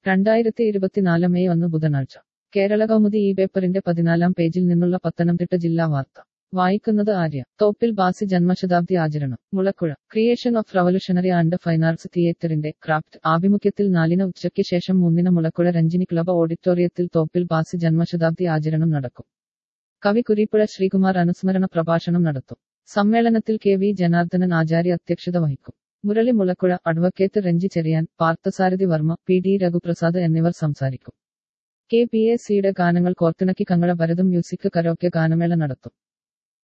രണ്ടായിരത്തി ഇരുപത്തിനാല് മെയ് ഒന്ന് ബുധനാഴ്ച കേരള കൗമുദി ഈ പേപ്പറിന്റെ പതിനാലാം പേജിൽ നിന്നുള്ള പത്തനംതിട്ട ജില്ലാ വാർത്ത വായിക്കുന്നത് ആര്യ തോപ്പിൽ ബാസി ജന്മശതാബ്ദി ആചരണം Mulakkuzha creation of revolutionary and fine arts തിയേറ്ററിന്റെ ക്രാഫ്റ്റ് ആഭിമുഖ്യത്തിൽ നാലിന് ഉച്ചയ്ക്ക് ശേഷം മൂന്നിന് മുളക്കുഴ രഞ്ജിനി ക്ലബ് ഓഡിറ്റോറിയത്തിൽ തോപ്പിൽ ബാസി ജന്മശതാബ്ദി ആചരണം നടക്കും കവി കുരീപ്പുഴ ശ്രീകുമാർ അനുസ്മരണ പ്രഭാഷണം നടത്തും സമ്മേളനത്തിൽ കെ വി ജനാർദ്ദനൻ ആചാര്യ അധ്യക്ഷത വഹിക്കും Murali Mulakkuzha advocate Ranji Cherian Parthasarathy Varma P D Raghuprasad എന്നിവർ സംസാരിക്കും കെ പി എ സിയുടെ ഗാനങ്ങൾ കോർത്തിണക്കി കങ്ങള ഭരതം മ്യൂസിക് കരോക്കെ ഗാനമേള നടത്തും